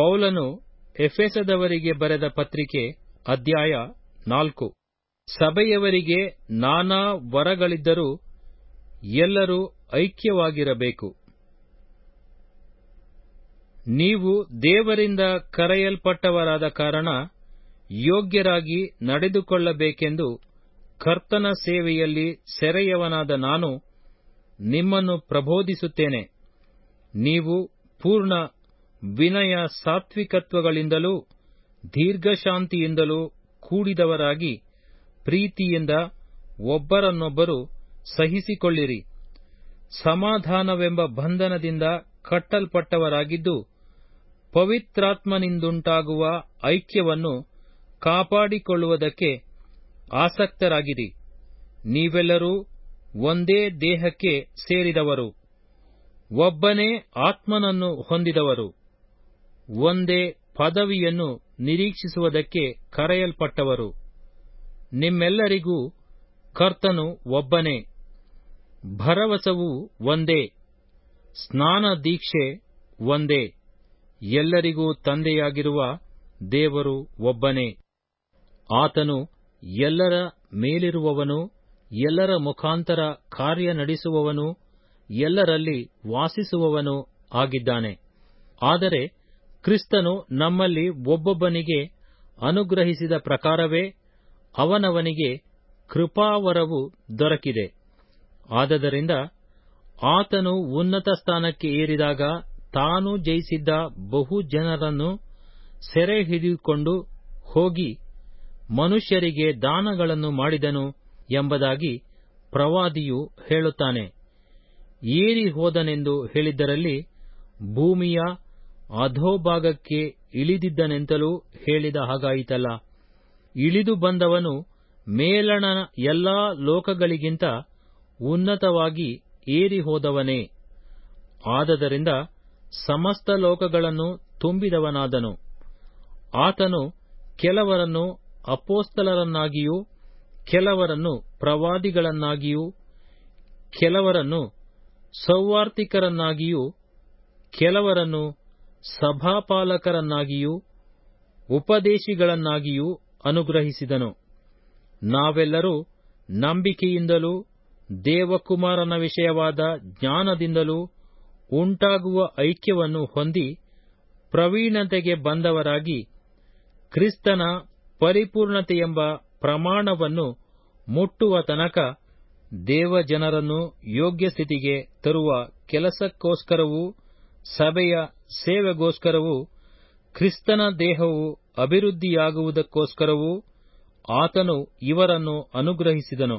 ಪೌಲನು ಎಫೆಸದವರಿಗೆ ಬರೆದ ಪತ್ರಿಕೆ ಅಧ್ಯಾಯ ನಾಲ್ಕು ಸಭೆಯವರಿಗೆ ನಾನಾ ವರಗಳಿದ್ದರೂ ಎಲ್ಲರೂ ಐಕ್ಯವಾಗಿರಬೇಕು ನೀವು ದೇವರಿಂದ ಕರೆಯಲ್ಪಟ್ಟವರಾದ ಕಾರಣ ಯೋಗ್ಯರಾಗಿ ನಡೆದುಕೊಳ್ಳಬೇಕೆಂದು ಕರ್ತನ ಸೇವೆಯಲ್ಲಿ ಸೆರೆಯವನಾದ ನಾನು ನಿಮ್ಮನ್ನು ಪ್ರಬೋಧಿಸುತ್ತೇನೆ ನೀವು ಪೂರ್ಣ ವಿನಯ ಸಾತ್ವಿಕತ್ವಗಳಿಂದಲೂ ದೀರ್ಘಶಾಂತಿಯಿಂದಲೂ ಕೂಡಿದವರಾಗಿ ಪ್ರೀತಿಯಿಂದ ಒಬ್ಬರನ್ನೊಬ್ಬರು ಸಹಿಸಿಕೊಳ್ಳಿರಿ ಸಮಾಧಾನವೆಂಬ ಬಂಧನದಿಂದ ಕಟ್ಟಲ್ಪಟ್ಟವರಾಗಿದ್ದು ಪವಿತ್ರಾತ್ಮನಿಂದುಂಟಾಗುವ ಐಕ್ಯವನ್ನು ಕಾಪಾಡಿಕೊಳ್ಳುವುದಕ್ಕೆ ಆಸಕ್ತರಾಗಿರಿ ನೀವೆಲ್ಲರೂ ಒಂದೇ ದೇಹಕ್ಕೆ ಸೇರಿದವರು ಒಬ್ಬನೇ ಆತ್ಮನನ್ನು ಹೊಂದಿದವರು ಒಂದೇ ಪದವಿಯನ್ನು ನಿರೀಕ್ಷಿಸುವುದಕ್ಕೆ ಕರೆಯಲ್ಪಟ್ಟವರು ನಿಮ್ಮೆಲ್ಲರಿಗೂ ಕರ್ತನು ಒಬ್ಬನೇ ಭರವಸವು ಒಂದೇ ಸ್ನಾನ ದೀಕ್ಷೆ ಒಂದೇ ಎಲ್ಲರಿಗೂ ತಂದೆಯಾಗಿರುವ ದೇವರು ಒಬ್ಬನೇ ಆತನು ಎಲ್ಲರ ಮೇಲಿರುವವನು ಎಲ್ಲರ ಮುಖಾಂತರ ಕಾರ್ಯ ನಡೆಸುವವನು ಎಲ್ಲರಲ್ಲಿ ವಾಸಿಸುವವನು ಆಗಿದ್ದಾನೆ ಆದರೆ ಕ್ರಿಸ್ತನು ನಮ್ಮಲ್ಲಿ ಒಬ್ಬೊಬ್ಬನಿಗೆ ಅನುಗ್ರಹಿಸಿದ ಪ್ರಕಾರವೇ ಅವನವನಿಗೆ ಕೃಪಾವರವು ದೊರಕಿದೆ ಆದದರಿಂದ ಆತನು ಉನ್ನತ ಸ್ಥಾನಕ್ಕೆ ಏರಿದಾಗ ತಾನು ಜಯಿಸಿದ್ದ ಬಹು ಜನರನ್ನು ಸೆರೆ ಹಿಡಿದುಕೊಂಡು ಹೋಗಿ ಮನುಷ್ಯರಿಗೆ ದಾನಗಳನ್ನು ಮಾಡಿದನು ಎಂಬುದಾಗಿ ಪ್ರವಾದಿಯು ಹೇಳುತ್ತಾನೆ ಏರಿ ಹೋದನೆಂದು ಹೇಳಿದ್ದರಲ್ಲಿ ಭೂಮಿಯ ಅಧೋಭಾಗಕ್ಕೆ ಇಳಿದಿದ್ದನೆಂತಲೂ ಹೇಳಿದ ಹಾಗಾಯಿತಲ್ಲ ಇಳಿದು ಬಂದವನು ಮೇಲಣ ಎಲ್ಲಾ ಲೋಕಗಳಿಗಿಂತ ಉನ್ನತವಾಗಿ ಏರಿ ಹೋದವನೇ ಆದದರಿಂದ ಸಮಸ್ತ ಲೋಕಗಳನ್ನು ತುಂಬಿದವನಾದನು ಆತನು ಕೆಲವರನ್ನು ಅಪೋಸ್ತಲರನ್ನಾಗಿಯೂ ಕೆಲವರನ್ನು ಪ್ರವಾದಿಗಳನ್ನಾಗಿಯೂ ಕೆಲವರನ್ನು ಸೌವಾರ್ತಿಕರನ್ನಾಗಿಯೂ ಕೆಲವರನ್ನು ಸಭಾಪಾಲಕರನ್ನಾಗಿಯೂ ಉಪದೇಶಿಗಳನ್ನಾಗಿಯೂ ಅನುಗ್ರಹಿಸಿದನು ನಾವೆಲ್ಲರೂ ನಂಬಿಕೆಯಿಂದಲೂ ದೇವಕುಮಾರನ ವಿಷಯವಾದ ಜ್ಞಾನದಿಂದಲೂ ಉಂಟಾಗುವ ಐಕ್ಯವನ್ನು ಹೊಂದಿ ಪ್ರವೀಣತೆಗೆ ಬಂದವರಾಗಿ ಕ್ರಿಸ್ತನ ಪರಿಪೂರ್ಣತೆಯೆಂಬ ಪ್ರಮಾಣವನ್ನು ಮುಟ್ಟುವ ತನಕ ದೇವಜನರನ್ನು ಯೋಗ್ಯ ಸ್ಥಿತಿಗೆ ತರುವ ಕೆಲಸಕ್ಕೋಸ್ಕರವೂ ಸಭೆಯ ಸೇವೆಗೋಸ್ಕರವೂ ಕ್ರಿಸ್ತನ ದೇಹವು ಅಭಿವೃದ್ಧಿಯಾಗುವುದಕ್ಕೋಸ್ಕರವೂ ಆತನು ಇವರನ್ನು ಅನುಗ್ರಹಿಸಿದನು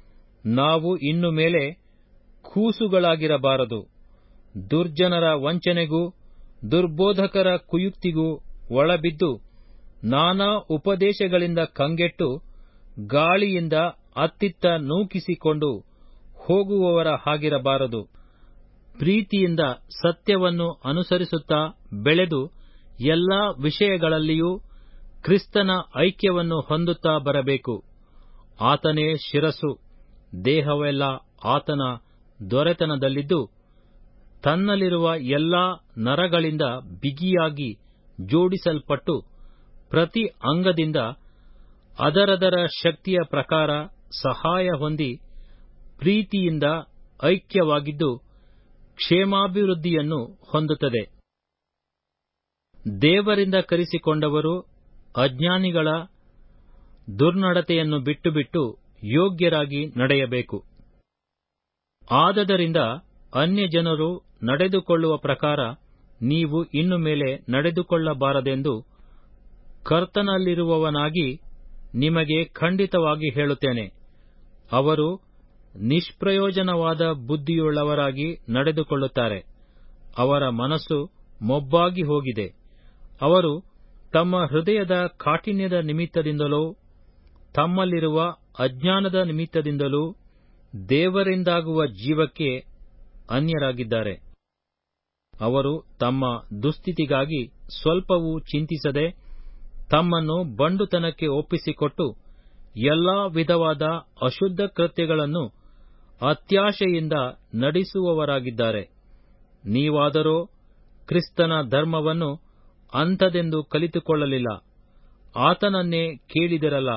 ನಾವು ಇನ್ನು ಮೇಲೆ ಕೂಸುಗಳಾಗಿರಬಾರದು ದುರ್ಜನರ ವಂಚನೆಗೂ ದುರ್ಬೋಧಕರ ಕುಯುಕ್ತಿಗೂ ಒಳಬಿದ್ದು ನಾನಾ ಉಪದೇಶಗಳಿಂದ ಕಂಗೆಟ್ಟು ಗಾಳಿಯಿಂದ ಅತ್ತಿತ್ತ ನೂಕಿಸಿಕೊಂಡು ಹೋಗುವವರ ಹಾಗಿರಬಾರದು ಪ್ರೀತಿಯಿಂದ ಸತ್ಯವನ್ನು ಅನುಸರಿಸುತ್ತಾ ಬೆಳೆದು ಎಲ್ಲಾ ವಿಷಯಗಳಲ್ಲಿಯೂ ಕ್ರಿಸ್ತನ ಐಕ್ಯವನ್ನು ಹೊಂದುತ್ತಾ ಬರಬೇಕು ಆತನೇ ಶಿರಸ್ಸು ದೇಹವೆಲ್ಲ ಆತನ ದೊರೆತನದಲ್ಲಿದ್ದು ತನ್ನಲ್ಲಿರುವ ಎಲ್ಲಾ ನರಗಳಿಂದ ಬಿಗಿಯಾಗಿ ಜೋಡಿಸಲ್ಪಟ್ಟು ಪ್ರತಿ ಅಂಗದಿಂದ ಅದರದರ ಶಕ್ತಿಯ ಪ್ರಕಾರ ಸಹಾಯ ಹೊಂದಿ ಪ್ರೀತಿಯಿಂದ ಐಕ್ಯವಾಗಿದ್ದು ಕ್ಷೇಮಾಭಿವೃದ್ಧಿಯನ್ನು ಹೊಂದುತ್ತದೆ ದೇವರಿಂದ ಕರೆಸಿಕೊಂಡವರು ಅಜ್ಞಾನಿಗಳ ದುರ್ನಡತೆಯನ್ನು ಬಿಟ್ಟು ಬಿಟ್ಟು ಯೋಗ್ಯರಾಗಿ ನಡೆಯಬೇಕು ಆದದರಿಂದ ಅನ್ಯಜನರು ನಡೆದುಕೊಳ್ಳುವ ಪ್ರಕಾರ ನೀವು ಇನ್ನು ಮೇಲೆ ನಡೆದುಕೊಳ್ಳಬಾರದೆಂದು ಕರ್ತನಲ್ಲಿರುವವನಾಗಿ ನಿಮಗೆ ಖಂಡಿತವಾಗಿ ಹೇಳುತ್ತೇನೆ ಅವರು ನಿಷ್ಪ್ರಯೋಜನವಾದ ಬುದ್ಧಿಯುಳ್ಳವರಾಗಿ ನಡೆದುಕೊಳ್ಳುತ್ತಾರೆ ಅವರ ಮನಸ್ಸು ಮೊಬ್ಬಾಗಿ ಹೋಗಿದೆ ಅವರು ತಮ್ಮ ಹೃದಯದ ಕಾಠಿಣ್ಯದ ನಿಮಿತ್ತದಿಂದಲೋ ತಮ್ಮಲ್ಲಿರುವ ಅಜ್ಞಾನದ ನಿಮಿತ್ತದಿಂದಲೂ ದೇವರಿಂದಾಗುವ ಜೀವಕ್ಕೆ ಅನ್ಯರಾಗಿದ್ದಾರೆ ಅವರು ತಮ್ಮ ದುಸ್ಥಿತಿಗಾಗಿ ಸ್ವಲ್ಪವೂ ಚಿಂತಿಸದೆ ತಮ್ಮನ್ನು ಬಂಡುತನಕ್ಕೆ ಒಪ್ಪಿಸಿಕೊಟ್ಟು ಎಲ್ಲಾ ವಿಧವಾದ ಅಶುದ್ಧ ಕೃತ್ಯಗಳನ್ನು ಅತ್ಯಾಶೆಯಿಂದ ನಡೆಸುವವರಾಗಿದ್ದಾರೆ ನೀವಾದರೋ ಕ್ರಿಸ್ತನ ಧರ್ಮವನ್ನು ಅಂಥದೆಂದು ಕಲಿತುಕೊಳ್ಳಲಿಲ್ಲ ಆತನನ್ನೇ ಕೇಳಿದಿರಲ್ಲ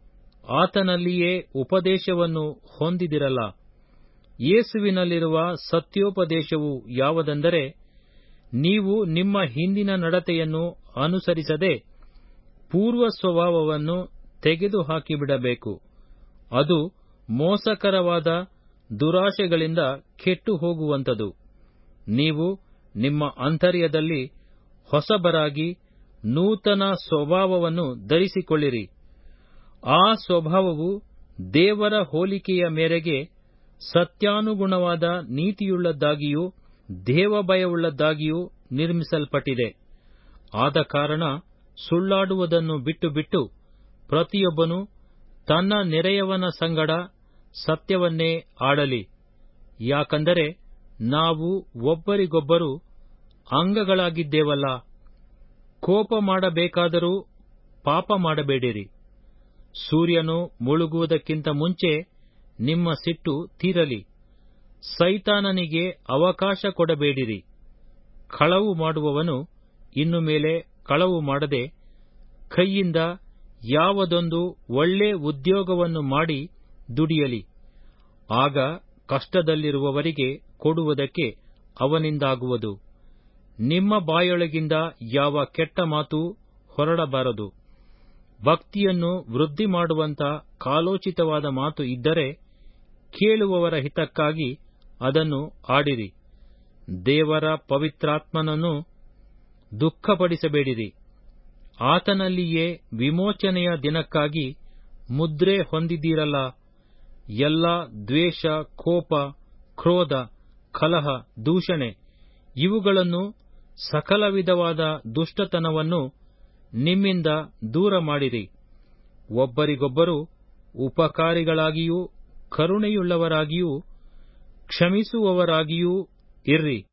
ಆತನಲ್ಲಿಯೇ ಉಪದೇಶವನ್ನು ಹೊಂದಿದಿರಲ್ಲ ಯೇಸುವಿನಲ್ಲಿರುವ ಸತ್ಯೋಪದೇಶವು ಯಾವುದೆಂದರೆ ನೀವು ನಿಮ್ಮ ಹಿಂದಿನ ನಡತೆಯನ್ನು ಅನುಸರಿಸದೆ ಪೂರ್ವ ಸ್ವಭಾವವನ್ನು ತೆಗೆದುಹಾಕಿಬಿಡಬೇಕು ಅದು ಮೋಸಕರವಾದ ದುರಾಶೆಗಳಿಂದ ಕೆಟ್ಟು ಹೋಗುವಂಥದು ನೀವು ನಿಮ್ಮ ಅಂತರ್ಯದಲ್ಲಿ ಹೊಸಬರಾಗಿ ನೂತನ ಸ್ವಭಾವವನ್ನು ಧರಿಸಿಕೊಳ್ಳಿರಿ ಆ ಸ್ವಭಾವವು ದೇವರ ಹೋಲಿಕೆಯ ಮೇರೆಗೆ ಸತ್ಯಾನುಗುಣವಾದ ನೀತಿಯುಳ್ಳದ್ದಾಗಿಯೂ ದೇವಭಯವುಳ್ಳದ್ದಾಗಿಯೂ ನಿರ್ಮಿಸಲ್ಪಟ್ಟಿದೆ ಆದ ಕಾರಣ ಸುಳ್ಳಾಡುವುದನ್ನು ಬಿಟ್ಟು ಬಿಟ್ಟು ಪ್ರತಿಯೊಬ್ಬನು ತನ್ನ ನೆರೆಯವನ ಸಂಗಡ ಸತ್ಯವನ್ನೇ ಆಡಲಿ ಯಾಕಂದರೆ ನಾವು ಒಬ್ಬರಿಗೊಬ್ಬರು ಅಂಗಗಳಾಗಿದ್ದೇವಲ್ಲ ಕೋಪ ಮಾಡಬೇಕಾದರೂ ಪಾಪ ಮಾಡಬೇಡಿರಿ ಸೂರ್ಯನು ಮುಳುಗುವುದಕ್ಕಿಂತ ಮುಂಚೆ ನಿಮ್ಮ ಸಿಟ್ಟು ತೀರಲಿ ಸೈತಾನನಿಗೆ ಅವಕಾಶ ಕೊಡಬೇಡಿರಿ ಕಳವು ಮಾಡುವವನು ಇನ್ನು ಮೇಲೆ ಕಳವು ಮಾಡದೆ ಕೈಯಿಂದ ಯಾವುದೊಂದು ಒಳ್ಳೆ ಉದ್ಯೋಗವನ್ನು ಮಾಡಿ ದುಡಿಯಲಿ ಆಗ ಕಷ್ಟದಲ್ಲಿರುವವರಿಗೆ ಕೊಡುವುದಕ್ಕೆ ಅವನಿಂದಾಗುವುದು ನಿಮ್ಮ ಬಾಯೊಳಗಿಂದ ಯಾವ ಕೆಟ್ಟ ಮಾತೂ ಹೊರಡಬಾರದು ಭಕ್ತಿಯನ್ನು ವೃದ್ಧಿ ಮಾಡುವಂತ ಕಾಲೋಚಿತವಾದ ಮಾತು ಇದ್ದರೆ ಕೇಳುವವರ ಹಿತಕ್ಕಾಗಿ ಅದನ್ನು ಆಡಿರಿ ದೇವರ ಪವಿತ್ರಾತ್ಮನನ್ನು ದುಃಖಪಡಿಸಬೇಡಿರಿ ಆತನಲ್ಲಿಯೇ ವಿಮೋಚನೆಯ ದಿನಕ್ಕಾಗಿ ಮುದ್ರೆ ಹೊಂದಿದ್ದೀರಲ್ಲ ಎಲ್ಲ ದ್ವೇಷ ಕೋಪ ಕ್ರೋಧ ಕಲಹ ದೂಷಣೆ ಇವುಗಳನ್ನು ಸಕಲ ವಿಧವಾದ ದುಷ್ಟತನವನ್ನು ನಿಮ್ಮಿಂದ ದೂರ ಮಾಡಿರಿ ಒಬ್ಬರಿಗೊಬ್ಬರು ಉಪಕಾರಿಗಳಾಗಿಯೂ ಕರುಣೆಯುಳ್ಳವರಾಗಿಯೂ ಕ್ಷಮಿಸುವವರಾಗಿಯೂ ಇರ್ರಿ